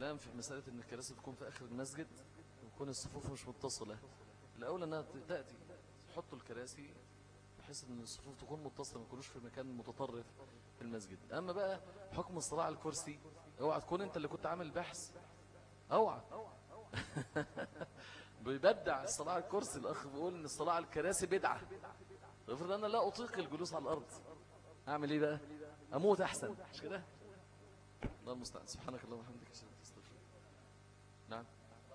الكلام في مسألة ان الكراسي تكون في اخر المسجد ويكون الصفوف مش متصلة الاولى انها تأتي تحطوا الكراسي بحيث ان الصفوف تكون متصلة ما يكونوش في مكان متطرف في المسجد اما بقى حكم الصلاة على الكرسي اوعى تكون انت اللي كنت عامل البحث اوعى بيبدع الصلاة على الكرسي الاخ بيقول ان الصلاة على الكراسي بدعة افرض انا لا اطيق الجلوس على الارض اعمل ايه بقى اموت احسن مش كده الله المستعان سبحانك اللهم وبحمدك اشهد ان لا اله الا انت نعم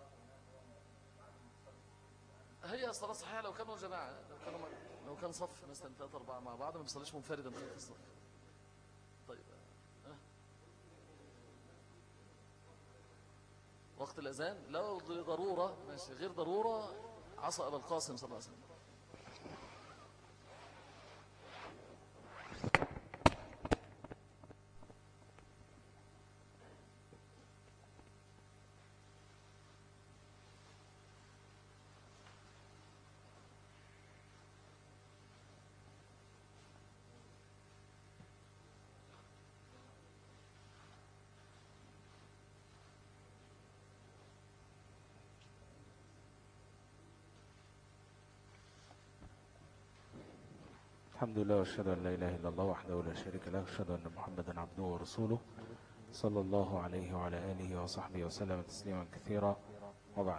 هي الصلاة صحيحة لو كانوا جماعة لو كانوا لو كان صف مثلا ثلاثة أربعة مع بعض ما بيصليش منفردا في الصف طيب أه. وقت الأذان لو ضرورة ماشي غير ضرورة عصى أبا القاسم صلى الله عليه وسلم الحمد لله واشهد ان لا اله الا الله وحده لا شريك له واشهد ان محمدا عبده ورسوله صلى الله عليه وعلى اله وصحبه وسلم تسليما كثيرا وبعد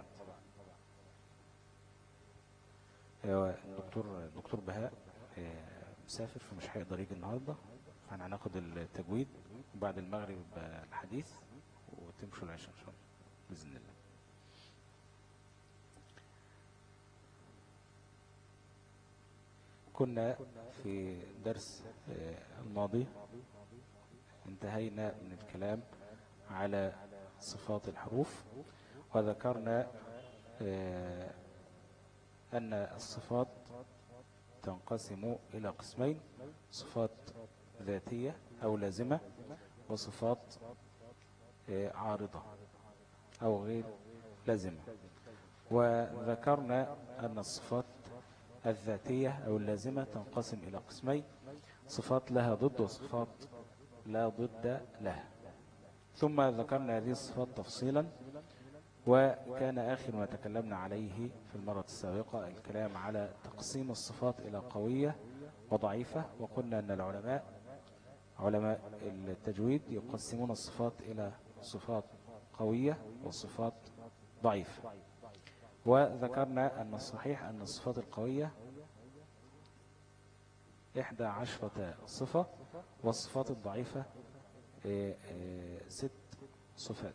أيوة، الدكتور الدكتور بهاء آه، مسافر فمش هيقدر يجي النهارده فهناخد التجويد وبعد المغرب آه، الحديث وتمشوا العشاء ان شاء الله باذن الله كنا في درس آه، الماضي انتهينا من الكلام على صفات الحروف وذكرنا آه، أن الصفات تنقسم إلى قسمين صفات ذاتية أو لازمة وصفات آه، عارضة أو غير لازمة وذكرنا أن الصفات الذاتية أو اللازمة تنقسم إلى قسمين صفات لها ضد وصفات لا ضد لها ثم ذكرنا هذه الصفات تفصيلا وكان آخر ما تكلمنا عليه في المرة السابقة الكلام على تقسيم الصفات إلى قوية وضعيفة وقلنا أن العلماء علماء التجويد يقسمون الصفات إلى صفات قوية وصفات ضعيفة وذكرنا أن الصحيح أن الصفات القوية إحدى عشرة صفة والصفات الضعيفة آه، آه، ست صفات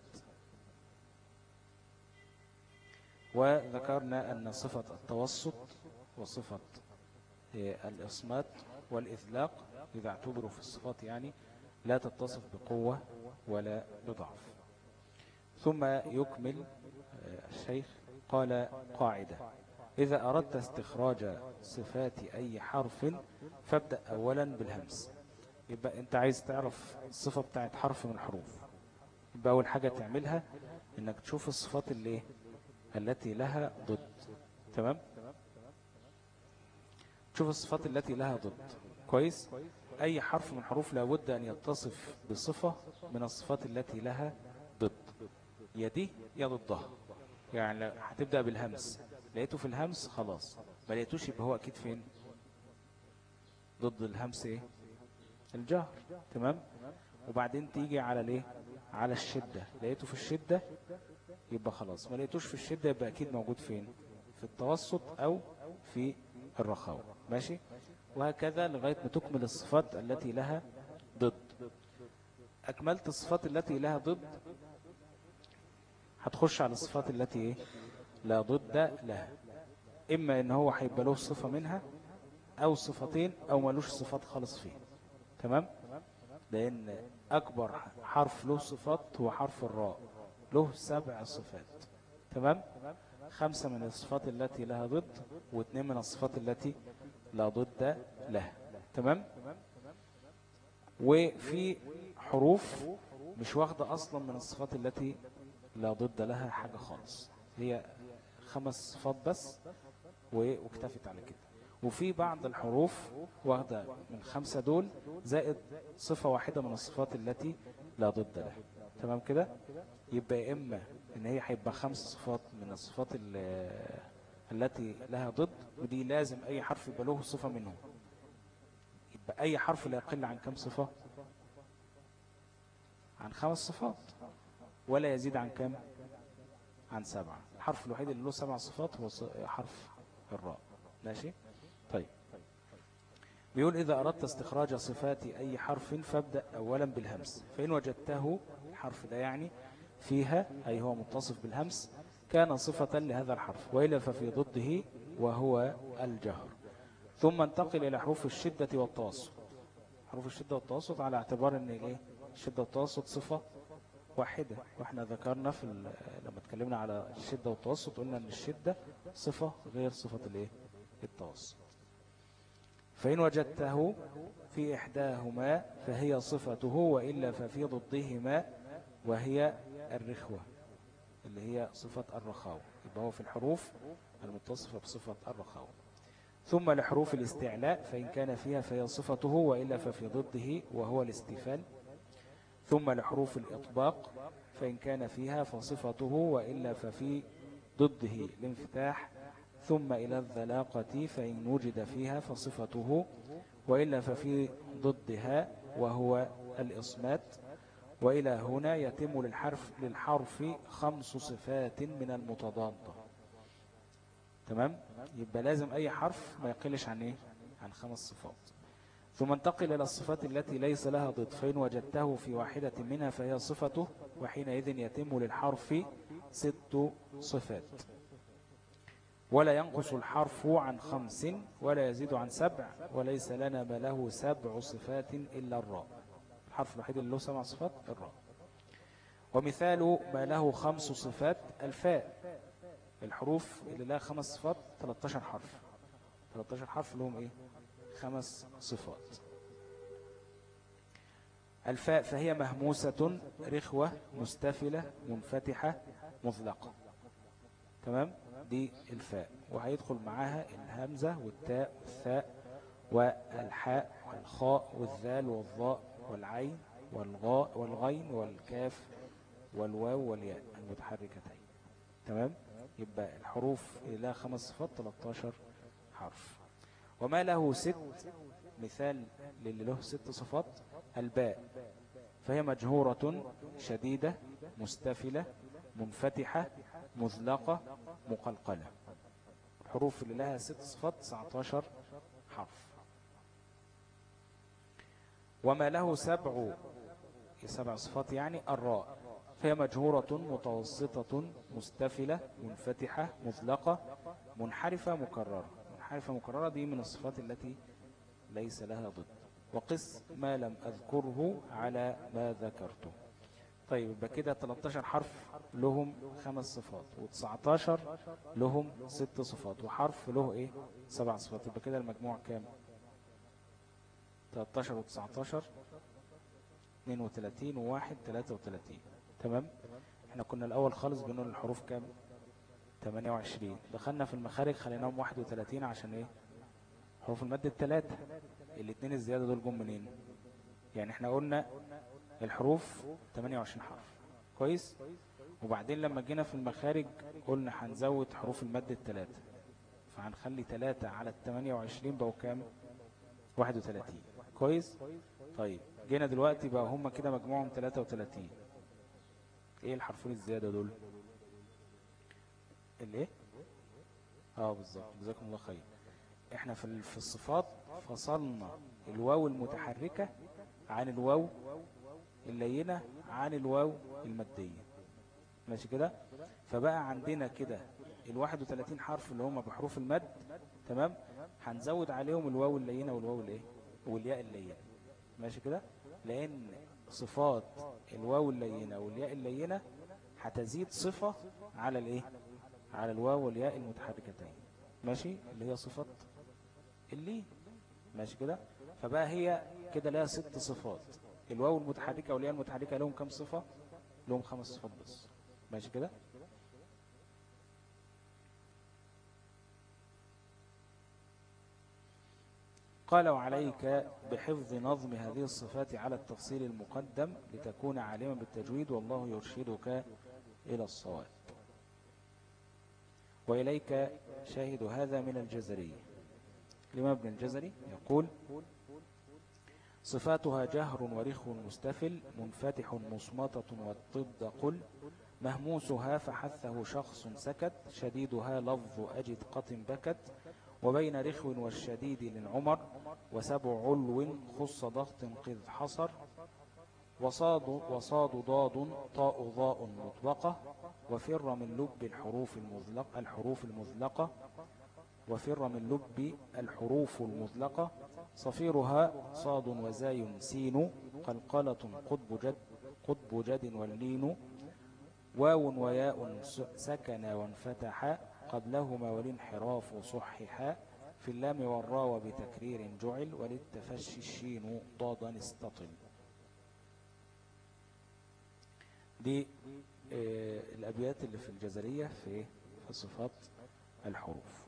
وذكرنا أن صفة التوسط وصفة آه، الإصمات والإذلاق إذا اعتبروا في الصفات يعني لا تتصف بقوة ولا بضعف ثم يكمل آه، الشيخ قال قاعدة إذا أردت استخراج صفات أي حرف فابدأ أولا بالهمس يبقى أنت عايز تعرف الصفة بتاعت حرف من الحروف يبقى أول حاجة تعملها إنك تشوف الصفات اللي إيه؟ التي لها ضد تمام تشوف الصفات التي لها ضد كويس أي حرف من حروف لابد أن يتصف بصفة من الصفات التي لها ضد يا دي يا ضدها يعني هتبدأ بالهمس لقيته في الهمس خلاص ما لقيتوش يبقى هو أكيد فين ضد الهمس إيه الجهر تمام وبعدين تيجي على الايه على الشدة لقيته في الشدة يبقى خلاص ما لقيتوش في الشدة يبقى أكيد موجود فين في التوسط أو في الرخاوة ماشي وهكذا لغاية ما تكمل الصفات التي لها ضد أكملت الصفات التي لها ضد هتخش على الصفات التي ايه لا ضد لها إما إن هو هيبقى له صفة منها أو صفتين أو ملوش صفات خالص فيه تمام لأن أكبر حرف له صفات هو حرف الراء له سبع صفات تمام خمسة من الصفات التي لها ضد واثنين من الصفات التي لا ضد لها تمام وفي حروف مش واخدة أصلا من الصفات التي لا ضد لها حاجة خالص هي خمس صفات بس و- واكتفت على كده وفي بعض الحروف واخدة من خمسة دول زائد صفة واحدة من الصفات التي لا ضد لها تمام كده يبقى يا اما ان هي هيبقى خمس صفات من الصفات ال- التي لها ضد ودي لازم اي حرف يبقى له صفة منهم يبقى اي حرف لا يقل عن كم صفة عن خمس صفات ولا يزيد عن كم عن سبعة الحرف الوحيد اللي له سبع صفات هو ص- حرف الراء ماشي طيب بيقول إذا أردت استخراج صفات أي حرف فابدأ أولا بالهمس فإن وجدته الحرف ده يعني فيها أي هو متصف بالهمس كان صفة لهذا الحرف وإلا ففي ضده وهو الجهر ثم انتقل إلى حروف الشدة والتوسط حروف الشدة والتوسط على اعتبار أن الإيه؟ الشدة والتوسط صفة واحدة واحنا ذكرنا في ال- لما اتكلمنا على الشدة والتوسط قلنا أن الشدة صفة غير صفة الإيه؟ التوسط فإن وجدته في إحداهما فهي صفته وإلا ففي ضدهما وهي الرخوة اللي هي صفة الرخاوة يبقى هو في الحروف المتصفة بصفة الرخاوة ثم لحروف الاستعلاء فإن كان فيها فهي صفته وإلا ففي ضده وهو الاستفال ثم لحروف الإطباق فإن كان فيها فصفته وإلا ففي ضده الانفتاح ثم إلى الذلاقة فإن وجد فيها فصفته وإلا ففي ضدها وهو الإصمات وإلى هنا يتم للحرف, للحرف خمس صفات من المتضادة تمام يبقى لازم أي حرف ما يقلش عن إيه عن خمس صفات ثم انتقل إلى الصفات التي ليس لها ضد فإن وجدته في واحدة منها فهي صفته وحينئذ يتم للحرف ست صفات ولا ينقص الحرف عن خمس ولا يزيد عن سبع وليس لنا ما له سبع صفات إلا الراء الحرف الوحيد اللي له سبع صفات الراء ومثال ما له خمس صفات الفاء الحروف اللي لها خمس صفات 13 حرف 13 حرف لهم ايه خمس صفات الفاء فهي مهموسة رخوة مستفلة منفتحة مطلقة تمام دي الفاء وهيدخل معاها الهمزة والتاء والثاء والحاء والخاء والذال والضاء والعين والغاء والغين والكاف والواو والياء المتحركتين تمام يبقى الحروف اللي لها خمس صفات 13 حرف وما له ست مثال للي له ست صفات الباء فهي مجهورة شديدة مستفلة منفتحة مذلقة مقلقلة الحروف اللي لها ست صفات 19 حرف وما له سبع سبع صفات يعني الراء فهي مجهورة متوسطة مستفلة منفتحة مذلقة منحرفة مكررة منحرفة مكررة دي من الصفات التي ليس لها ضد وقس ما لم أذكره على ما ذكرته طيب يبقى كده 13 حرف لهم خمس صفات و19 لهم ست صفات وحرف له ايه سبع صفات يبقى كده المجموع كام 13 و19 32 و1 33 تمام احنا كنا الاول خالص بنقول الحروف كام 28 دخلنا في المخارج خليناهم 31 عشان ايه حروف المد الثلاثه الاثنين الزياده دول جم منين يعني احنا قلنا الحروف 28 حرف كويس وبعدين لما جينا في المخارج قلنا هنزود حروف المد الثلاثه فهنخلي 3 على ال 28 بقوا كام 31 كويس طيب جينا دلوقتي بقى هم كده مجموعهم 33 ايه الحرفين الزياده دول الايه اه بالظبط جزاكم الله خير احنا في ال- في الصفات فصلنا الواو المتحركه عن الواو اللينه عن الواو الماديه ماشي كده فبقى عندنا كده ال 31 حرف اللي هم بحروف المد تمام هنزود عليهم الواو اللينه والواو الايه والياء اللينه ماشي كده لان صفات الواو اللينه والياء اللينه هتزيد صفه على الايه على الواو والياء المتحركتين ماشي اللي هي صفه اللي ماشي كده فبقى هي كده لها ست صفات الواو المتحركه والياء المتحركه لهم كم صفه لهم خمس صفات بس ماشي كده قال وعليك بحفظ نظم هذه الصفات على التفصيل المقدم لتكون عالما بالتجويد والله يرشدك إلى الصواب وإليك شاهد هذا من الجزري الإمام ابن الجزري يقول صفاتها جهر ورخ مستفل منفتح مصمتة والضد قل مهموسها فحثه شخص سكت شديدها لفظ أجد قط بكت وبين رخو والشديد للعمر وسبع علو خص ضغط قذ حصر وصاد, وصاد ضاد طاء ضاء مطبقة وفر من لب الحروف المذلقة الحروف المذلقة وفر من لب الحروف المذلقة صفيرها صاد وزاي سين قلقلة قطب جد قطب جد واللين واو وياء سكن وانفتح قبلهما والانحراف صححا في اللام والراء بتكرير جعل وللتفشي الشين ضادا استطل دي آه الأبيات اللي في الجزرية في, في صفات الحروف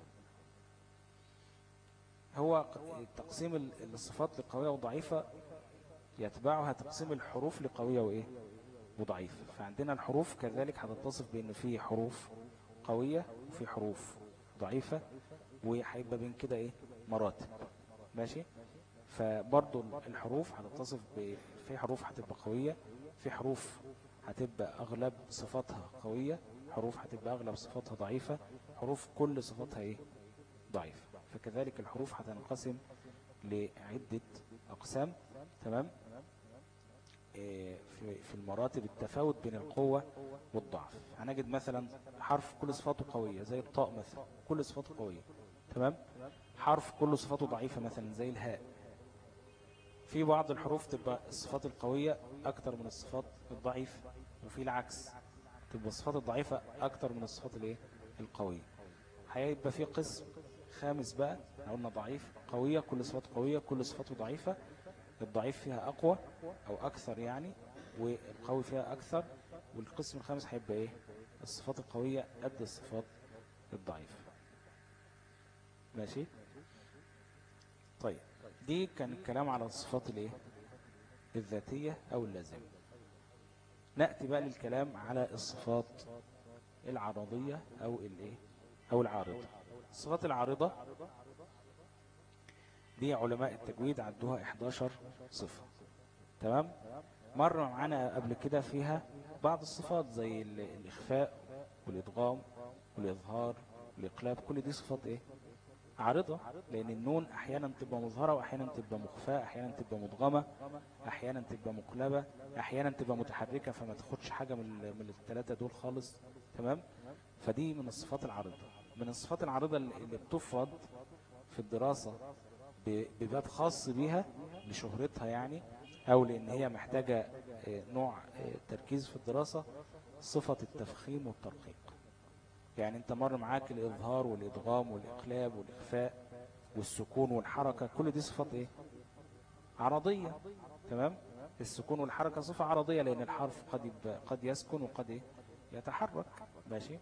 هو تقسيم الصفات لقوية وضعيفة يتبعها تقسيم الحروف لقوية وإيه وضعيفة فعندنا الحروف كذلك هتتصف بأن في حروف قوية وفي حروف ضعيفة وهيبقى بين كده إيه مراتب ماشي فبرضو الحروف هتتصف ب في حروف هتبقى قوية في حروف هتبقى أغلب صفاتها قوية حروف هتبقى أغلب صفاتها ضعيفة حروف كل صفاتها إيه ضعيفة فكذلك الحروف هتنقسم لعدة أقسام تمام إيه في في المراتب التفاوت بين القوة والضعف هنجد مثلا حرف كل صفاته قوية زي الطاء مثلا كل صفاته قوية تمام حرف كل صفاته ضعيفة مثلا زي الهاء في بعض الحروف تبقى الصفات القوية أكتر من الصفات الضعيفة وفي العكس تبقى الصفات الضعيفة أكتر من الصفات الايه القوية هيبقى في قسم خامس بقى قلنا ضعيف قوية كل صفات قوية كل صفاته ضعيفة الضعيف فيها أقوى أو أكثر يعني والقوي فيها أكثر والقسم الخامس هيبقى إيه الصفات القوية قد الصفات الضعيفة ماشي طيب دي كان الكلام على الصفات الايه الذاتية أو اللازمة نأتي بقى للكلام على الصفات العرضية أو الايه أو العارضة الصفات العارضة دي علماء التجويد عدوها 11 صفة تمام مر معانا قبل كده فيها بعض الصفات زي الإخفاء والإدغام والإظهار والإقلاب كل دي صفات إيه عارضة لأن النون أحيانا تبقى مظهرة وأحيانا تبقى مخفاة أحيانا تبقى مدغمة أحيانا تبقى مقلبة أحيانا تبقى متحركة فما تاخدش حاجة من من الثلاثة دول خالص تمام فدي من الصفات العارضة من الصفات العارضة اللي بتفرض في الدراسة بباب خاص بيها لشهرتها يعني أو لأن هي محتاجة نوع تركيز في الدراسة صفة التفخيم والترقيق يعني انت مر معاك الإظهار والإدغام والإقلاب والإخفاء والسكون والحركة كل دي صفات ايه عرضية تمام السكون والحركة صفة عرضية لأن الحرف قد يبقى قد يسكن وقد ايه يتحرك ماشي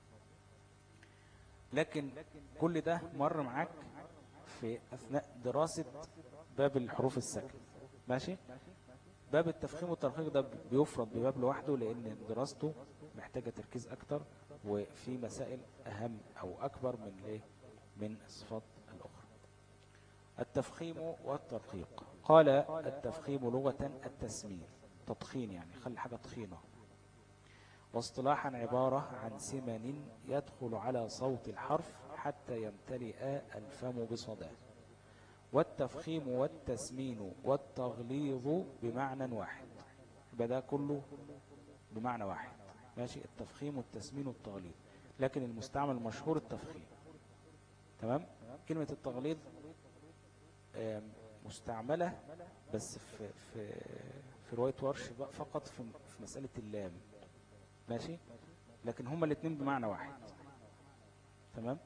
لكن كل ده مر معاك في أثناء دراسة باب الحروف الساكنة ماشي باب التفخيم والترقيق ده بيفرض بباب لوحده لأن دراسته محتاجة تركيز أكتر وفي مسائل أهم أو أكبر من الايه من الصفات الأخرى التفخيم والترقيق قال التفخيم لغة التسمير تضخين يعني خلي حاجة تخينة واصطلاحا عبارة عن سمن يدخل على صوت الحرف حتى يمتلئ الفم بصداه والتفخيم والتسمين والتغليظ بمعنى واحد بدأ كله بمعنى واحد ماشي التفخيم والتسمين والتغليظ لكن المستعمل المشهور التفخيم تمام كلمة التغليظ مستعملة بس في في في رواية ورش فقط في في مسألة اللام ماشي لكن هما الاثنين بمعنى واحد تمام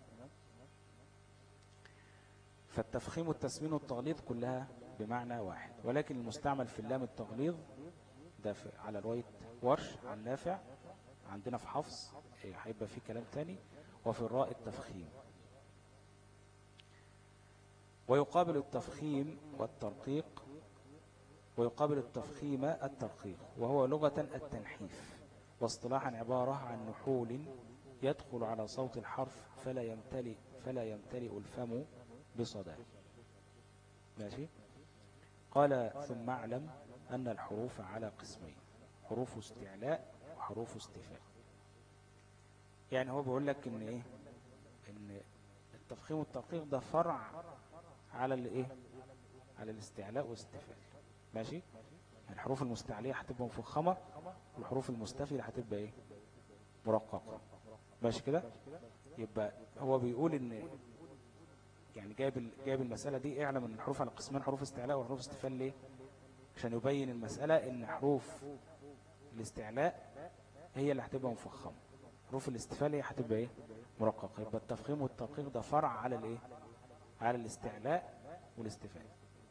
فالتفخيم والتسمين والتغليظ كلها بمعنى واحد ولكن المستعمل في اللام التغليظ ده على رواية ورش عن نافع عندنا في حفص هيبقى في كلام تاني وفي الراء التفخيم ويقابل التفخيم والترقيق ويقابل التفخيم الترقيق وهو لغة التنحيف واصطلاحا عبارة عن نحول يدخل على صوت الحرف فلا يمتلئ فلا يمتلئ الفم بصداه ماشي قال ثم اعلم أن الحروف على قسمين حروف استعلاء وحروف استفاء يعني هو بيقول لك ان ايه ان التفخيم والترقيق ده فرع على الايه على الاستعلاء والاستفاء ماشي يعني الحروف المستعلية هتبقى مفخمة والحروف المستفيدة هتبقى ايه مرققة ماشي كده يبقى هو بيقول ان يعني جايب جايب المسألة دي اعلم ان الحروف على قسمين حروف استعلاء وحروف استفال ليه عشان يبين المسألة ان حروف الاستعلاء هي اللي هتبقى مفخمة حروف الاستفال هي هتبقى ايه مرققة يبقى التفخيم والترقيق ده فرع على الايه على الاستعلاء والاستفال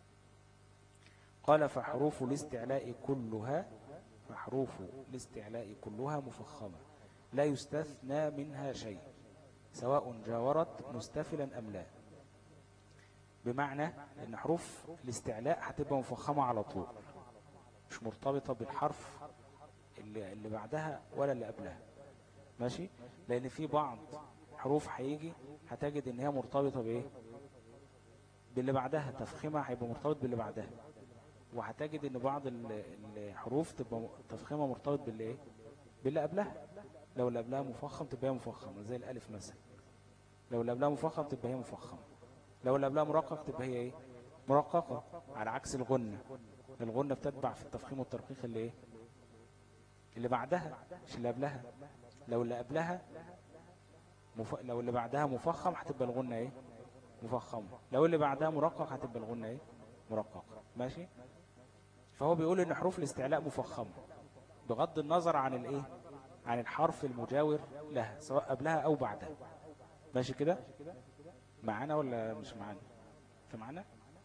قال فحروف الاستعلاء كلها فحروف الاستعلاء كلها مفخمة لا يستثنى منها شيء سواء جاورت مستفلا أم لا بمعنى ان حروف الاستعلاء هتبقى مفخمة على طول مش مرتبطة بالحرف اللي, اللي بعدها ولا اللي قبلها ماشي لان في بعض حروف هيجي هتجد ان هي مرتبطة بايه باللي بعدها تفخيمها هيبقى مرتبط باللي بعدها وهتجد ان بعض الحروف تبقى تفخيمها مرتبط باللي ايه باللي قبلها لو اللي قبلها مفخم تبقى هي مفخمة زي الالف مثلا لو اللي قبلها مفخم تبقى هي مفخمة لو اللي قبلها مرقق تبقى هي ايه مرققة على عكس الغنة الغنة بتتبع في التفخيم والترقيق اللي ايه اللي بعدها مش اللي قبلها لو اللي قبلها مف... لو اللي بعدها مفخم هتبقى الغنة ايه مفخمة لو اللي بعدها مرقق هتبقى الغنة ايه مرققة ماشي فهو بيقول ان حروف الاستعلاء مفخمة بغض النظر عن الايه عن الحرف المجاور لها سواء قبلها او بعدها ماشي كده معانا ولا مش معانا في معانا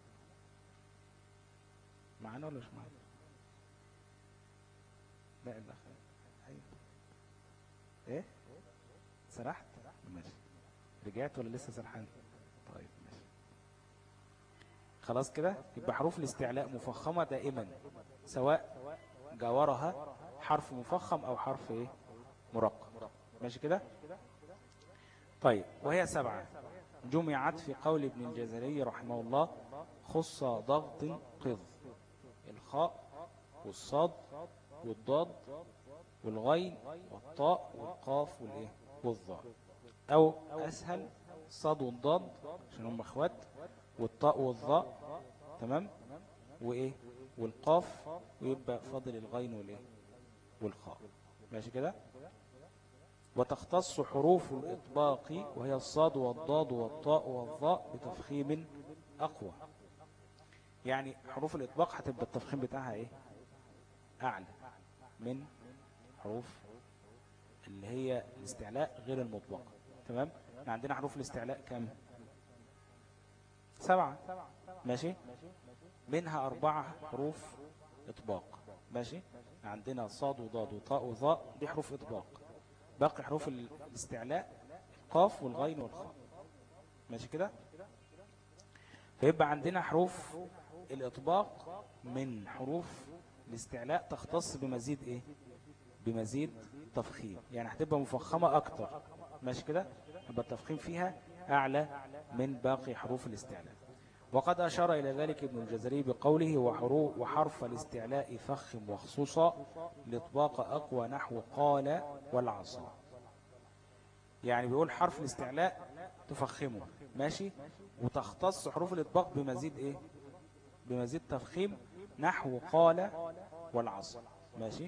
معانا ولا مش معانا لا لا ايوه ايه سرحت ماشي رجعت ولا لسه سرحان طيب ماشي خلاص كده يبقى حروف الاستعلاء مفخمة دائما سواء جاورها حرف مفخم او حرف ايه مرقم ماشي كده طيب وهي سبعة جمعت في قول ابن الجزري رحمه الله خص ضغط قض الخاء والصاد والضاد والغين والطاء والقاف والايه والظاء او اسهل صاد والضاد عشان هم اخوات والطاء والظاء تمام وايه والقاف ويبقى فاضل الغين والايه والخاء ماشي كده وتختص حروف الإطباق وهي الصاد والضاد والطاء والظاء بتفخيم أقوى يعني حروف الإطباق هتبقى التفخيم بتاعها إيه أعلى من حروف اللي هي الاستعلاء غير المطبقة تمام عندنا حروف الاستعلاء كم سبعة ماشي منها أربعة حروف إطباق ماشي عندنا صاد وضاد وطاء وظاء دي حروف إطباق باقي حروف الاستعلاء القاف والغين والخاء ماشي كده فيبقى عندنا حروف الإطباق من حروف الاستعلاء تختص بمزيد إيه بمزيد تفخيم يعني هتبقى مفخمة أكتر ماشي كده يبقى التفخيم فيها أعلى من باقي حروف الاستعلاء وقد أشار إلى ذلك ابن الجزري بقوله وحروف وحرف الاستعلاء فخم وخصوصا لإطباق أقوى نحو قال والعصا يعني بيقول حرف الاستعلاء تفخمه ماشي وتختص حروف الإطباق بمزيد إيه بمزيد تفخيم نحو قال والعصا ماشي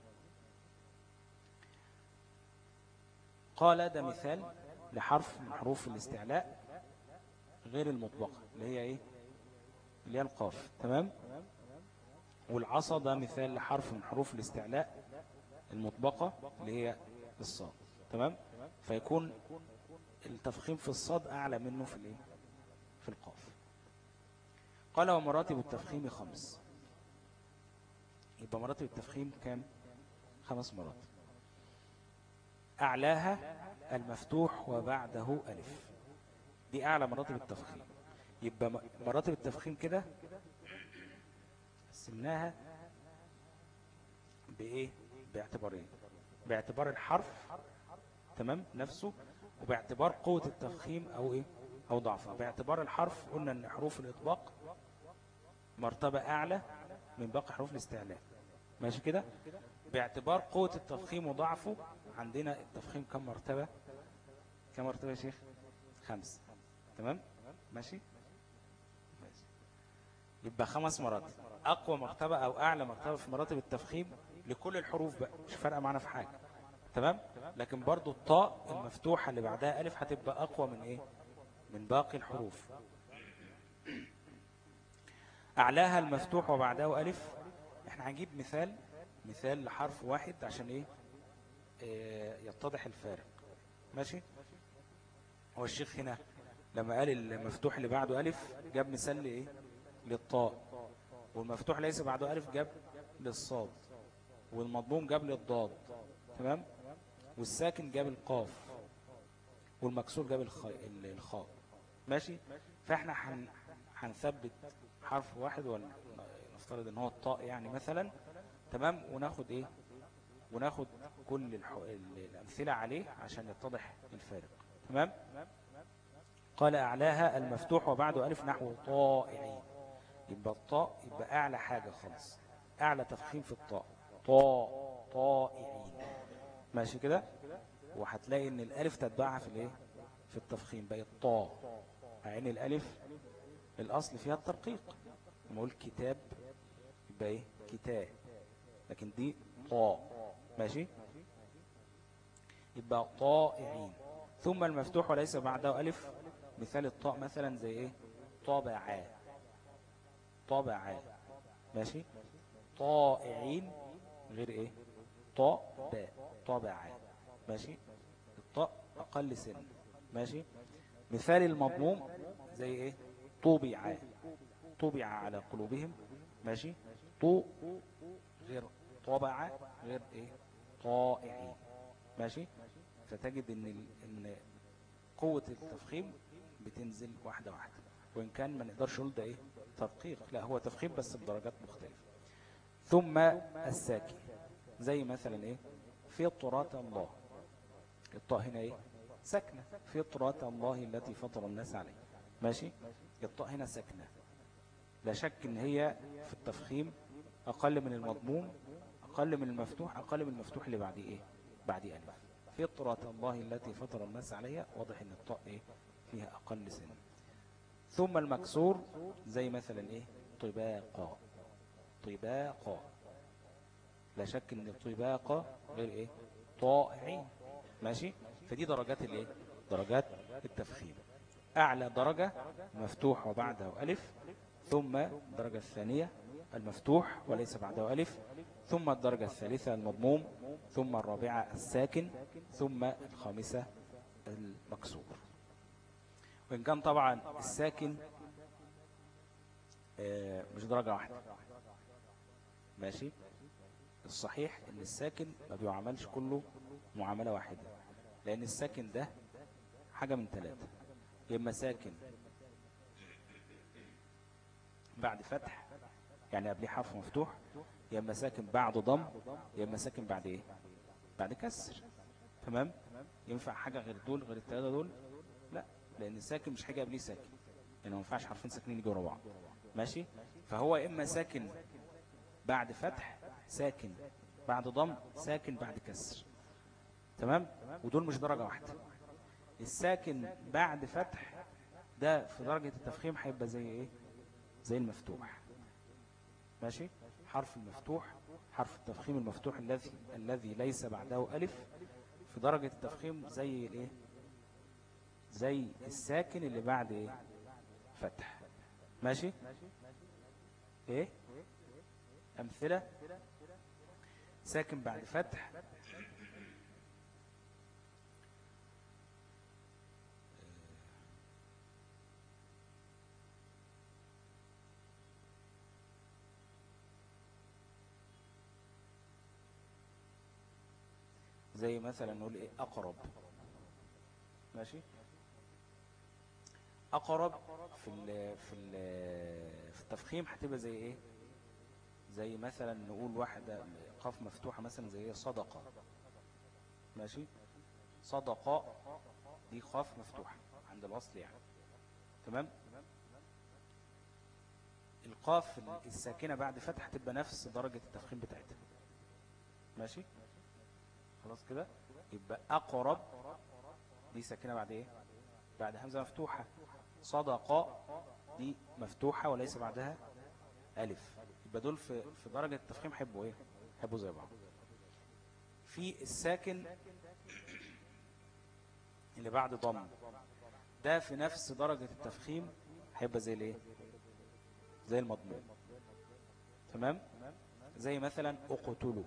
قال ده مثال لحرف من حروف الاستعلاء غير المطلقة اللي هي ايه اللي هي القاف تمام والعصا ده مثال لحرف من حروف الاستعلاء المطبقة اللي هي الصاد تمام فيكون التفخيم في الصاد أعلى منه في الايه في القاف قال ومراتب التفخيم خمس يبقى مراتب التفخيم كام خمس مراتب أعلاها المفتوح وبعده ألف دي أعلى مراتب التفخيم يبقى م- مراتب التفخيم كده قسمناها بايه باعتبارين باعتبار الحرف تمام نفسه وباعتبار قوة التفخيم او ايه او ضعفها باعتبار الحرف قلنا ان حروف الاطباق مرتبة اعلى من باقي حروف الاستعلاء ماشي كده باعتبار قوة التفخيم وضعفه عندنا التفخيم كم مرتبة كم مرتبة يا شيخ خمس تمام ماشي ماشي يبقى خمس مراتب اقوى مرتبة او اعلى مرتبة في مراتب التفخيم لكل الحروف بقى مش فارقة معانا في حاجة تمام لكن برضو الطاء المفتوحة اللي بعدها ألف هتبقى أقوى من إيه من باقي الحروف أعلاها المفتوح وبعده ألف احنا هنجيب مثال مثال لحرف واحد عشان إيه آه، يتضح الفارق ماشي هو الشيخ هنا لما قال المفتوح اللي بعده ألف جاب مثال لإيه للطاء والمفتوح ليس بعده ألف جاب للصاد والمضموم جاب للضاد تمام والساكن جاب القاف والمكسور جاب الخ- ال- الخاء ماشي فاحنا هن... هنثبت حرف واحد ونفترض ان هو الطاء يعني مثلا تمام وناخد ايه وناخد كل الح... ال- الامثله عليه عشان يتضح الفارق تمام قال اعلاها المفتوح وبعده الف نحو طائعين يبقى الطاء يبقى اعلى حاجه خالص اعلى تفخيم في الطاء طاء طائعين ماشي كده وهتلاقي ان الالف تتبعها في الايه في التفخيم بقت طاء عين الالف الاصل فيها الترقيق لما اقول كتاب يبقى ايه كتاب لكن دي طاء ماشي يبقى طائعين ثم المفتوح وليس بعده الف مثال الطاء مثلا زي ايه طابعا طابعا ماشي طائعين غير ايه طاء باء طابعا ماشي الطاء اقل سن ماشي مثال المضموم زي ايه طوبع طوبع على قلوبهم ماشي طو غير طابع غير ايه طائعين ماشي فتجد ان ال... ان قوة التفخيم بتنزل واحدة واحدة وإن كان ما نقدرش نقول ده إيه تدقيق لا هو تفخيم بس بدرجات مختلفة ثم الساكن زي مثلا إيه فطرة الله الطاء هنا إيه ساكنة فطرة الله التي فطر الناس عليه ماشي الطاء هنا ساكنة لا شك إن هي في التفخيم أقل من المضموم أقل من المفتوح أقل من المفتوح اللي بعد إيه بعد ألف فطرة الله التي فطر الناس عليها واضح ان الطاء ايه فيها اقل سن ثم المكسور زي مثلا ايه طباقا طباقا لا شك ان الطباقة غير ايه طائعين ماشي فدي درجات الايه درجات التفخيم اعلى درجة مفتوح وبعده الف ثم الدرجة الثانية المفتوح وليس بعده الف ثم الدرجة الثالثة المضموم ثم الرابعة الساكن ثم الخامسة المكسور وإن كان طبعا الساكن آه، مش درجة واحدة ماشي الصحيح ان الساكن ما بيعملش كله معاملة واحدة لان الساكن ده حاجة من ثلاثة يا اما ساكن بعد فتح يعني قبليه حرف مفتوح يا اما ساكن بعد ضم يا اما ساكن بعد ايه بعد كسر تمام ينفع حاجة غير دول غير الثلاثة دول لا لان الساكن مش حاجة قبليه ساكن يعني ما ينفعش حرفين ساكنين يجوا ورا بعض ماشي فهو يا اما ساكن بعد فتح ساكن بعد ضم ساكن بعد كسر تمام ودول مش درجة واحدة الساكن بعد فتح ده في درجة التفخيم هيبقى زي ايه زي المفتوح ماشي حرف المفتوح حرف التفخيم المفتوح الذي الذي ليس بعده ألف في درجة التفخيم زي الايه زي الساكن اللي بعد ايه فتح ماشي ايه امثلة ساكن بعد فتح زي مثلا نقول ايه اقرب ماشي اقرب في ال في ال في التفخيم هتبقى زي ايه زي مثلا نقول واحدة قاف مفتوحة مثلا زي ايه صدقة ماشي صدقة دي قاف مفتوحة عند الوصل يعني تمام القاف الساكنة بعد فتح تبقى نفس درجة التفخيم بتاعتها ماشي خلاص كده يبقى أقرب دي ساكنة بعد ايه بعد همزة مفتوحة صدقة دي مفتوحة وليس بعدها ألف يبقى دول في في درجة التفخيم حبوا ايه حبوا زي بعض في الساكن اللي بعد ضم ده في نفس درجة التفخيم هيبقى زي الايه زي المضمون تمام زي مثلا اقتلوا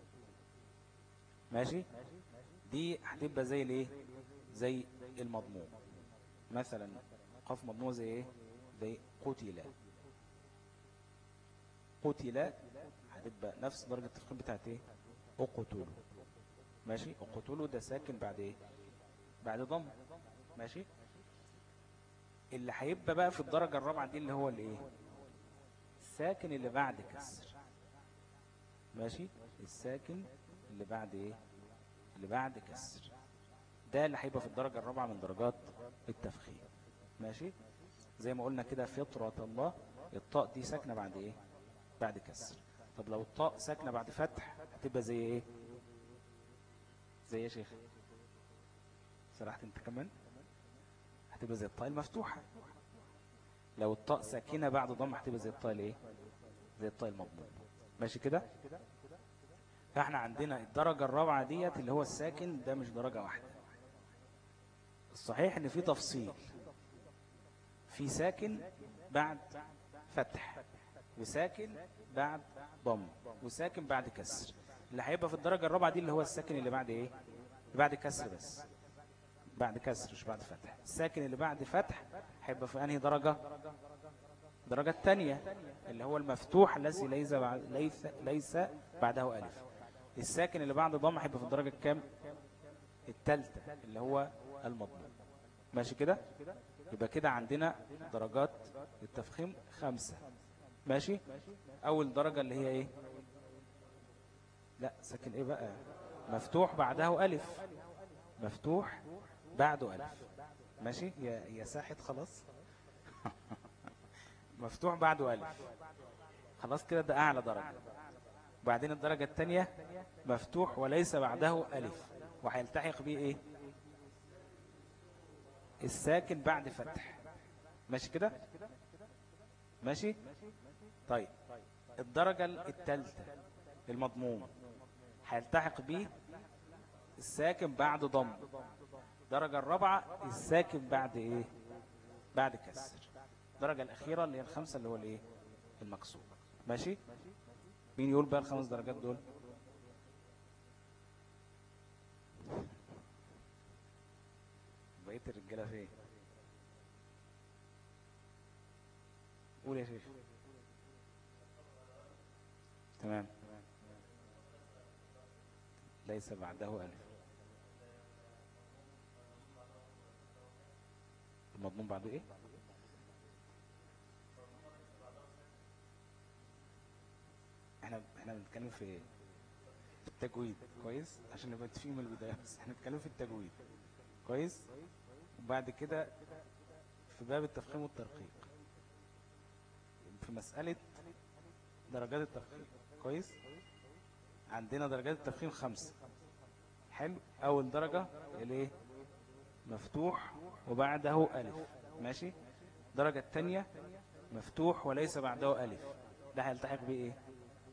ماشي دي هتبقى زي الايه زي المضمون مثلا قف مضمون زي ايه زي قتل قتل هتبقى نفس درجة التفخيم بتاعت ايه اقتلوا ماشي اقتلوا ده ساكن بعد ايه بعد ضم ماشي اللي هيبقى بقى في الدرجة الرابعة دي اللي هو الايه الساكن اللي بعد كسر ماشي الساكن اللي بعد ايه اللي بعد كسر ده اللي هيبقى في الدرجة الرابعة من درجات التفخيم ماشي زي ما قلنا كده فطرة الله الطاء دي ساكنة بعد ايه بعد كسر طب لو الطاء ساكنة بعد فتح هتبقى زي ايه زي ايه يا شيخ سرحت انت كمان هتبقى زي الطاء المفتوحة لو الطاء ساكنة بعد ضم هتبقى زي الطاء الايه زي الطاء المضموم ماشي كده فاحنا عندنا الدرجة الرابعة ديت اللي هو الساكن ده مش درجة واحدة الصحيح ان في تفصيل في ساكن بعد فتح وساكن بعد ضم وساكن بعد كسر اللي هيبقى في الدرجة الرابعة دي اللي هو الساكن اللي بعد ايه اللي بعد كسر بس بعد كسر مش بعد فتح الساكن اللي بعد فتح هيبقى في انهي درجة الدرجة الثانية اللي هو المفتوح الذي ليس بعد ليس ليس بعده ألف الساكن اللي بعد ضم هيبقى في الدرجة الكام الثالثة اللي هو المضمون ماشي كده يبقى كده عندنا درجات التفخيم خمسة ماشي أول درجة اللي هي إيه لا ساكن إيه بقى مفتوح بعده ألف مفتوح بعده ألف ماشي يا يا ساحت خلاص مفتوح بعده ألف خلاص كده ده أعلى درجة وبعدين الدرجة الثانية مفتوح وليس بعده ألف وهيلتحق به إيه الساكن بعد فتح ماشي كده ماشي طيب الدرجة الثالثة المضموم هيلتحق به الساكن بعد ضم الدرجة الرابعة الساكن بعد ايه بعد كسر الدرجة الأخيرة اللي هي الخمسة اللي هو الايه المكسور ماشي مين يقول بقى الخمس درجات دول بقيت الرجالة فين قول يا شيخ تمام ليس بعده ألف المضمون بعده ايه احنا احنا بنتكلم في في التجويد كويس عشان نبقى متفقين من البدايه بس احنا بنتكلم في التجويد كويس وبعد كده في باب التفخيم والترقيق في مسألة درجات التفخيم كويس عندنا درجات التفخيم خمسة حلو أول درجة الايه مفتوح وبعده ألف ماشي الدرجة الثانية مفتوح وليس بعده ألف ده هيلتحق بيه ايه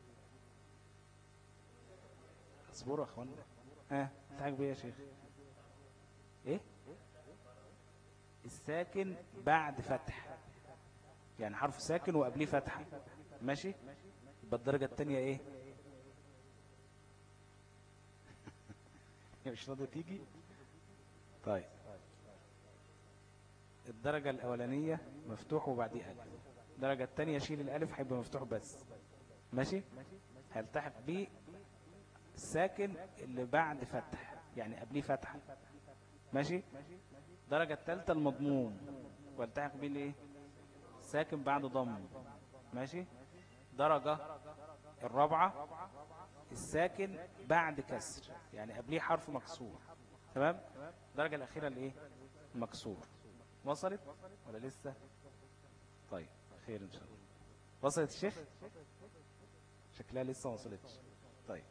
اصبروا يا اخوانا ها هيلتحق بيه يا شيخ ايه الساكن بعد فتح يعني حرف ساكن وقبليه فتحة ماشي يبقى الدرجة الثانية ايه مش راضية تيجي طيب الدرجة الأولانية مفتوح وبعديه ألف الدرجة الثانية شيل الألف هيبقى مفتوح بس ماشي هيلتحق بيه الساكن اللي بعد فتح يعني قبليه فتحة ماشي الدرجة الثالثة المضموم والتحق به الايه ساكن بعد ضم ماشي درجة الرابعة الساكن بعد كسر يعني قبليه حرف مكسور تمام الدرجة الأخيرة الايه المكسور وصلت ولا لسه طيب خير ان شاء الله وصلت الشيخ شكلها لسه ما وصلتش طيب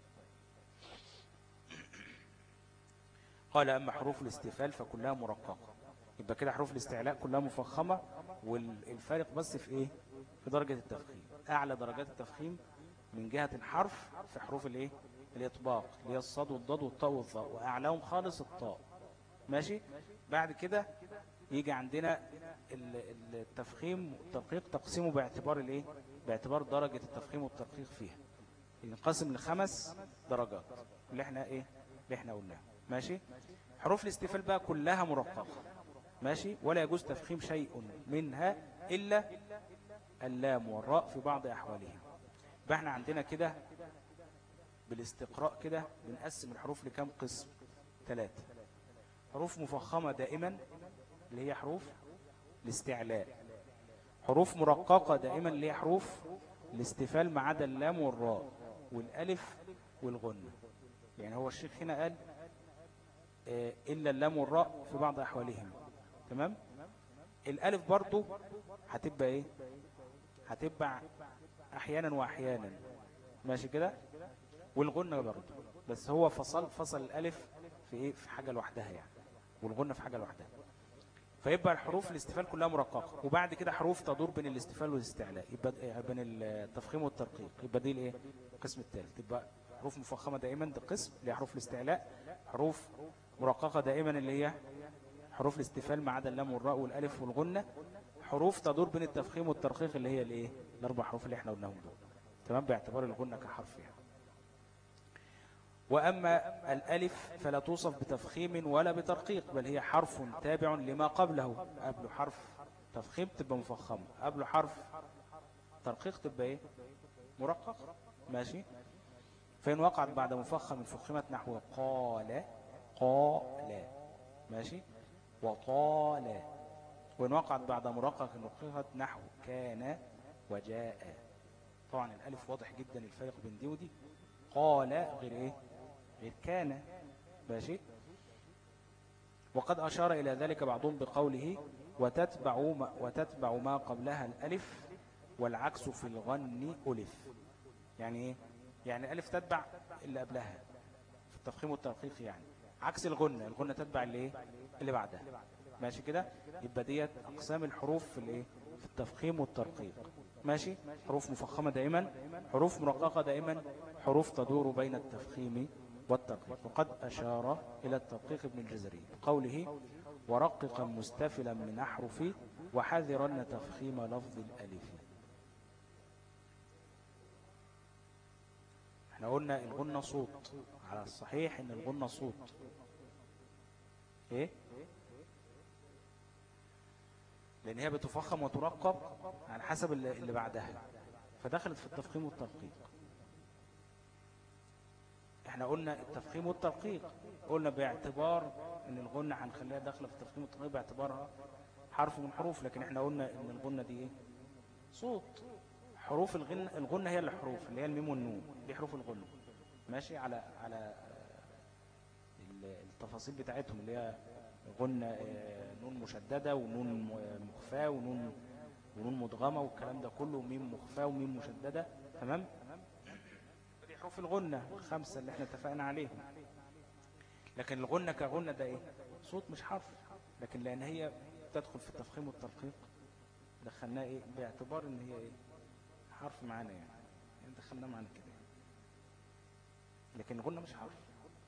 قال أما حروف الاستفال فكلها مرققة يبقى كده حروف الاستعلاء كلها مفخمة والفارق بس في ايه في درجة التفخيم اعلى درجات التفخيم من جهة الحرف في حروف الايه الاطباق اللي هي الصاد والضاد والطاء والظاء واعلاهم خالص الطاء ماشي بعد كده يجي عندنا ال- ال- التفخيم والتدقيق تقسيمه باعتبار الايه باعتبار درجة التفخيم والتدقيق فيها ينقسم لخمس درجات اللي احنا ايه اللي احنا قلناه ماشي حروف الاستفال بقى كلها مرققة ماشي ولا يجوز تفخيم شيء منها إلا اللام والراء في بعض أحوالها يبقى احنا عندنا كده بالاستقراء كده بنقسم الحروف لكم قسم ثلاثة حروف مفخمة دائما اللي هي حروف الاستعلاء حروف مرققة دائما اللي هي حروف الاستفال ما عدا اللام والراء والألف والغنة يعني هو الشيخ هنا قال آه، إلا اللام والراء في بعض أحوالهم تمام الألف برضو هتبقى إيه هتبقى أحيانا وأحيانا ماشي كده والغنة برضو بس هو فصل فصل الألف في إيه في حاجة لوحدها يعني والغنة في حاجة لوحدها فيبقى الحروف الاستفال كلها مرققة وبعد كده حروف تدور بين الاستفال والاستعلاء يبقى إيه؟ بين التفخيم والترقيق يبقى دي الايه القسم الثالث يبقى حروف مفخمة دائما ده قسم اللي هي حروف الاستعلاء حروف مرققة دائما اللي هي حروف الاستفال ما عدا اللام والراء والالف والغنة حروف تدور بين التفخيم والترقيق اللي هي الايه الاربع حروف اللي احنا قلناهم دول تمام باعتبار الغنة كحرف يعني وأما الألف فلا توصف بتفخيم ولا بترقيق بل هي حرف تابع لما قبله قبله حرف تفخيم تبقى مفخمة قبله حرف ترقيق تبقى ايه مرقق ماشي فإن وقعت بعد مفخم فخمت نحو قال قال ماشي وطال وإن وقعت بعد مرقق رققت نحو كان وجاء طبعا الألف واضح جدا الفرق بين دي ودي قال غير ايه غير كان ماشي وقد أشار إلى ذلك بعضهم بقوله وتتبع ما, وتتبع ما قبلها الألف والعكس في الغن ألف يعني إيه؟ يعني الألف تتبع اللي قبلها في التفخيم والترقيق يعني عكس الغنة الغنة تتبع اللي إيه؟ اللي بعدها ماشي كده يبقى ديت أقسام الحروف في الإيه؟ في التفخيم والترقيق ماشي حروف مفخمة دائما حروف مرققة دائما حروف تدور بين التفخيم والترقيق وقد أشار إلى الترقيق ابن الجزري بقوله ورققا مستفلا من أحرف وحذرا تفخيم لفظ الألف احنا قلنا الغنة صوت على الصحيح ان الغنة صوت ايه لان هي بتفخم وترقب على حسب اللي اللي بعدها فدخلت في التفخيم والترقيق احنا قلنا التفخيم والترقيق قلنا باعتبار ان الغنة هنخليها داخله في التفخيم والترقيق باعتبارها حرف من حروف لكن احنا قلنا ان الغنة دي ايه صوت حروف الغنة الغنة هي الحروف اللي هي الميم والنون دي حروف الغنة ماشي على على ال- التفاصيل بتاعتهم اللي هي غنة آه، نون مشددة ونون م- مخفاة ونون ونون مدغمة والكلام ده كله وميم مخفاة وميم مشددة تمام دي حروف الغنة الخمسة اللي احنا اتفقنا عليهم لكن الغنة كغنة ده ايه صوت مش حرف لكن لان هي تدخل في التفخيم والترقيق دخلناها ايه باعتبار ان هي ايه حرف معانا يعني, يعني دخلناه معانا كده لكن الغنة مش حرف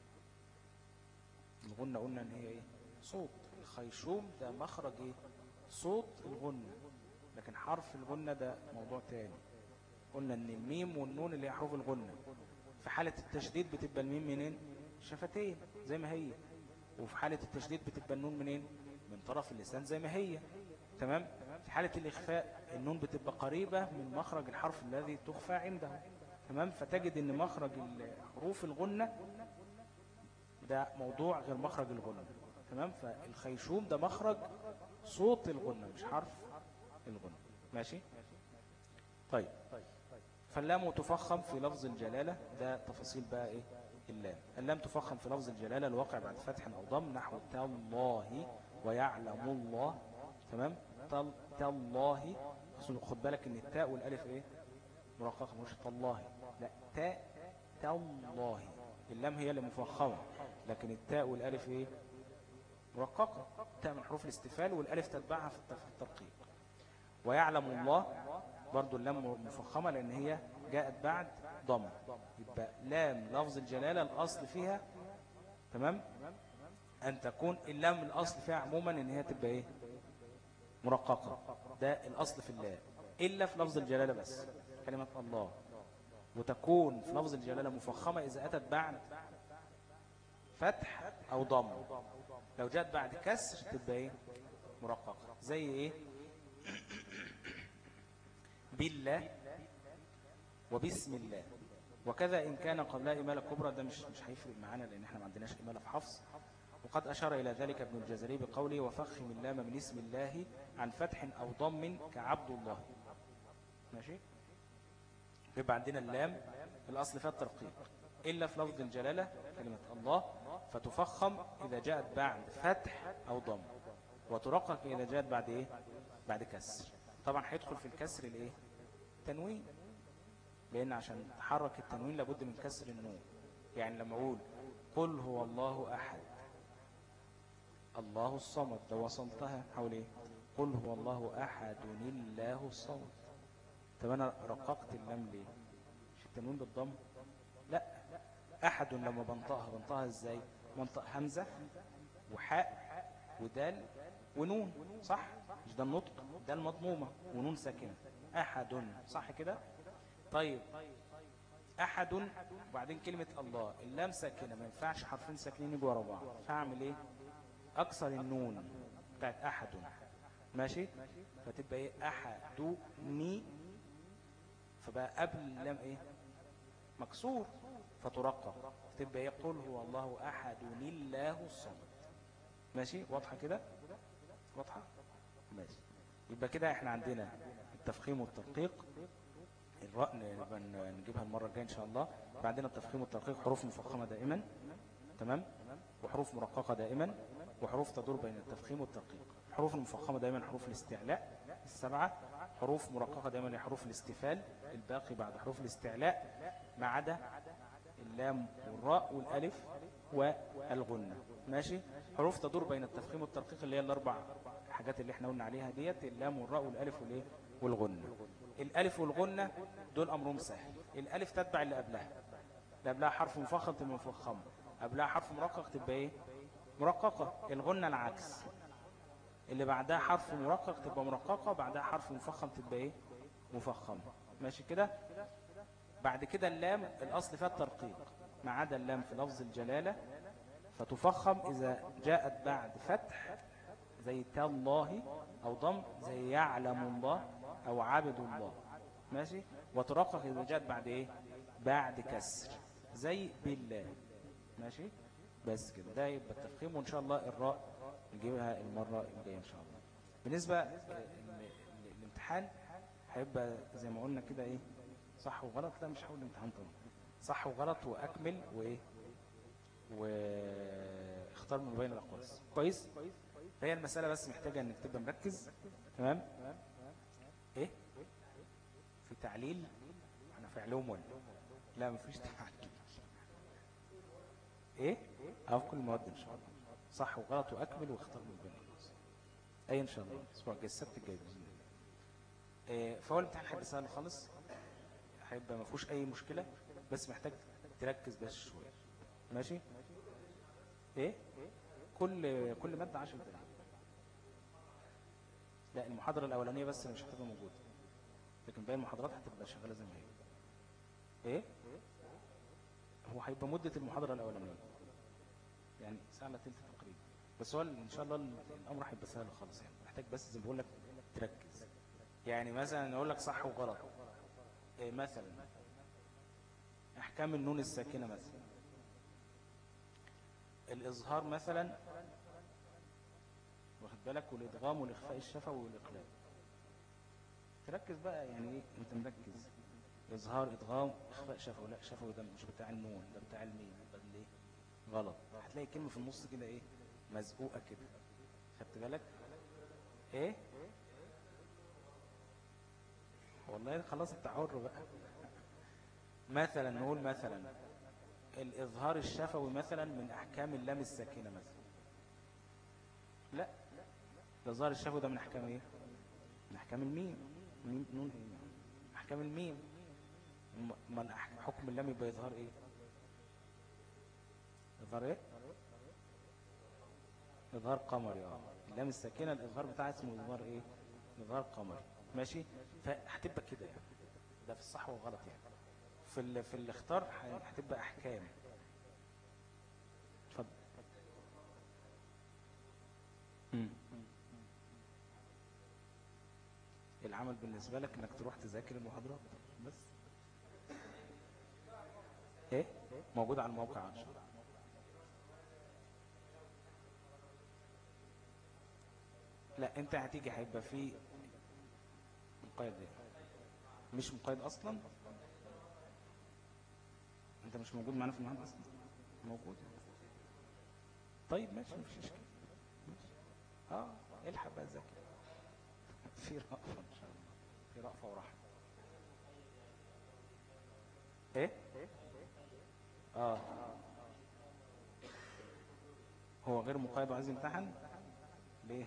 الغنة قلنا ان هي ايه صوت الخيشوم ده مخرج ايه صوت الغنة لكن حرف الغنة ده موضوع تاني قلنا ان الميم والنون اللي هي حروف الغنة في حالة التشديد بتبقى الميم منين شفتين زي ما هي وفي حالة التشديد بتبقى النون منين من طرف اللسان زي ما هي تمام في حالة الإخفاء النون بتبقى قريبة من مخرج الحرف الذي تخفى عنده تمام فتجد ان مخرج ال- حروف الغنة ده موضوع غير مخرج الغنة تمام فالخيشوم ده مخرج صوت الغنة مش حرف الغنة ماشي طيب فاللام تفخم في لفظ الجلالة ده تفاصيل بقى ايه اللام اللام تفخم في لفظ الجلالة الواقع بعد فتح أو ضم نحو تالله ويعلم الله تمام تال تالله خد بالك ان التاء والالف ايه مرققة مش تالله لا تاء تالله اللام هي اللي مفخمة لكن التاء والالف ايه مرققة تاء من حروف الاستفال والالف تتبعها في الترقيق ويعلم الله برضو اللام مفخمة لان هي جاءت بعد ضم يبقى لام لفظ الجلالة الأصل فيها تمام أن تكون اللام الأصل فيها عموما إن هي تبقى إيه مرققة ده الأصل في اللام إلا في لفظ الجلالة بس كلمة الله وتكون في لفظ الجلالة مفخمة إذا أتت بعد فتح أو ضم لو جاءت بعد كسر تبقى إيه مرققة زي إيه بالله وبسم الله وكذا إن كان قبلها إمالة كبرى ده مش مش هيفرق معانا لأن احنا ما عندناش إمالة في حفص وقد أشار إلى ذلك ابن الجزري بقوله وفخم اللام من اسم الله عن فتح أو ضم كعبد الله ماشي يبقى عندنا اللام الأصل فيها الترقيق إلا في لفظ الجلالة كلمة الله فتفخم إذا جاءت بعد فتح أو ضم وترقق إذا جاءت بعد إيه بعد كسر طبعا هيدخل في الكسر الإيه تنوين لأن عشان تحرك التنوين لابد من كسر النون يعني لما أقول قل هو الله أحد الله الصمد ده وصلتها حول إيه قل هو الله أحد الله الصمد طب أنا رققت اللام ليه مش التنوين بالضم لا أحد لما بنطقها بنطقها إزاي منطق همزة وحاء ودال ونون صح مش ده النطق ده المضمومة ونون ساكنة أحد صح كده طيب أحد وبعدين كلمة الله اللام ساكنة ما ينفعش حرفين ساكنين يجوا ورا بعض فأعمل إيه أكسر النون بتاعت أحد ماشي فتبقى إيه أحدني فبقى قبل اللام إيه مكسور فترقق فتبقى إيه قل هو الله أحد الله الصمد ماشي واضحة كده واضحة ماشي يبقى كده احنا عندنا التفخيم والتدقيق الراء نجيبها المرة الجاية إن شاء الله بعدين التفخيم والترقيق حروف مفخمة دائما تمام وحروف مرققة دائما وحروف تدور بين التفخيم والترقيق حروف المفخمة دائما حروف الاستعلاء السبعة حروف مرققة دائما حروف الاستفال الباقي بعد حروف الاستعلاء ما عدا اللام والراء والالف والغنة ماشي حروف تدور بين التفخيم والترقيق اللي هي الاربع حاجات اللي احنا قلنا عليها ديت اللام والراء والالف والايه والغنة الالف والغنة دول امرهم سهل الالف تتبع اللي قبلها اللي قبلها حرف مفخم تبقى مفخمه قبلها حرف مرقق تبقى ايه مرققة الغنة العكس اللي بعدها حرف مرقق تبقى مرققة بعدها حرف مفخم تبقى ايه مفخمة ماشي كده بعد كده اللام الاصل فيها الترقيق ما عدا اللام في لفظ الجلالة فتفخم اذا جاءت بعد فتح زي تالله او ضم زي يعلم الله او عبد الله ماشي وترقق اذا جاءت بعد ايه بعد كسر زي بالله ماشي بس كده ده يبقى التفخيم وان شاء الله الراء نجيبها المرة الجاية ان شاء الله بالنسبة للامتحان هيبقى زي ما قلنا كده ايه صح وغلط لا مش هقول الامتحان طبعا صح وغلط واكمل وايه واختار من بين الاقواس كويس فهي المسألة بس محتاجة انك تبقى مركز تمام ايه في تعليل احنا في علوم ولا لا مفيش تعليل ايه اه في كل المواد ان شاء الله صح وغلط واكمل واختار من بين الاقواس اي ان شاء الله الاسبوع الجاي السبت الجاي باذن الله إيه فهو الامتحان هيبقى سهل خالص هيبقى ما فيهوش اي مشكله بس محتاج تركز بس شويه ماشي ايه كل كل ماده 10 دقائق لا المحاضره الاولانيه بس مش هتبقى موجوده لكن باقي المحاضرات هتبقى شغاله زي ما هي ايه هو هيبقى مده المحاضره الاولانيه يعني ساعه الا ثلث تقريبا بس هو ان شاء الله الامر هيبقى سهل خالص يعني محتاج بس زي ما بقول لك تركز يعني مثلا اقول لك صح وغلط إيه مثلا احكام النون الساكنه مثلا الاظهار مثلا واخد بالك والادغام والاخفاء الشفوي والاقلاب تركز بقى يعني ايه انت مركز اظهار ادغام اخفاء شفوي لا شفوي ده مش بتاع النون ده بتاع الميم ده ليه غلط هتلاقي كلمه في النص كده ايه مزقوقه كده خدت بالك ايه والله خلاص انت حر بقى مثلا نقول مثلا الإظهار الشفوي مثلا من أحكام اللام الساكنة مثلا لا الإظهار الشفوي ده من أحكام إيه من أحكام الميم ميم نون إيه أحكام الميم م- ما الأح- حكم اللام يبقى إظهار إيه إظهار إيه إظهار قمري اه اللام الساكنة الإظهار بتاعها اسمه إظهار إيه إظهار قمري ماشي فهتبقى كده يعني ده في الصح والغلط يعني في ال... في الاختار ه- هتبقى احكام اتفضل مم. العمل بالنسبة لك انك تروح تذاكر المحاضرات بس ايه موجود على الموقع ان شاء الله لا انت هتيجي هيبقى في مقيد ايه مش مقيد اصلا انت مش موجود معانا في المعهد اصلا موجود طيب ماشي مفيش اشكال ماشي. اه الحق بقى ذاكر في رأفة ان شاء الله في رأفة ورحمة ايه اه هو غير مقيد وعايز يمتحن ليه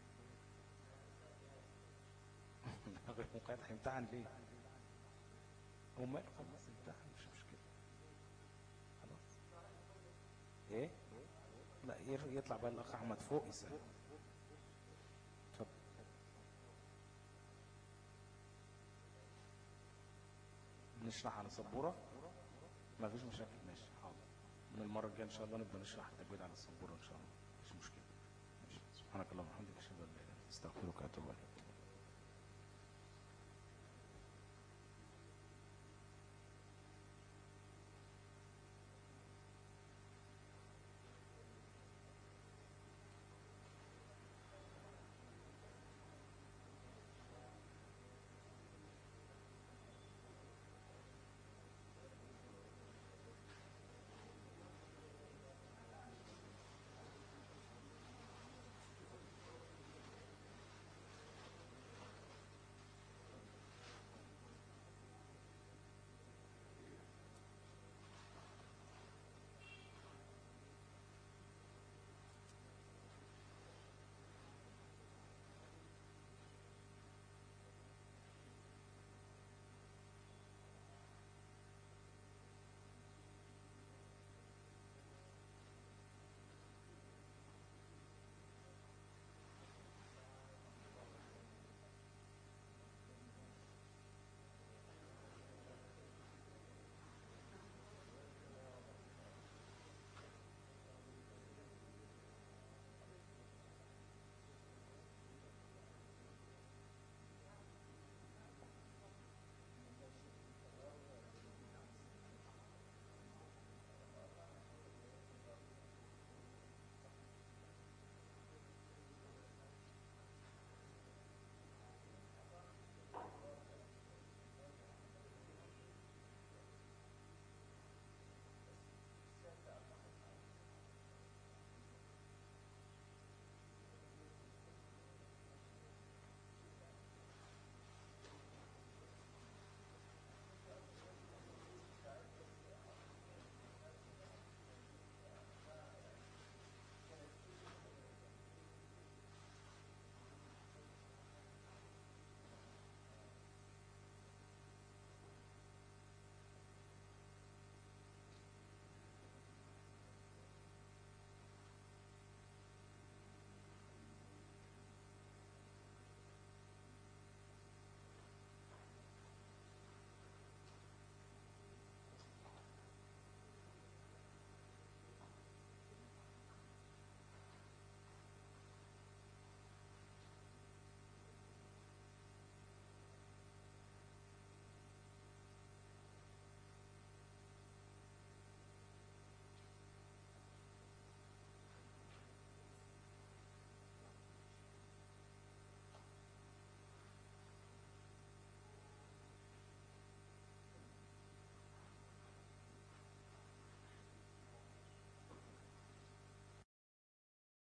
غير مقيد هيمتحن ليه هو ما خلاص امتحن مش مشكلة خلاص ايه لا ير- يطلع بقى الاخ احمد فوق يسأل اتفضل نشرح على سبورة ما فيش مشاكل ماشي حاضر من المرة الجاية ان شاء الله نبقى نشرح التجويد على السبورة ان شاء الله مفيش مشكلة ماشي سبحانك اللهم وبحمدك اشهد ان لا اله الا انت استغفرك واتوب اليك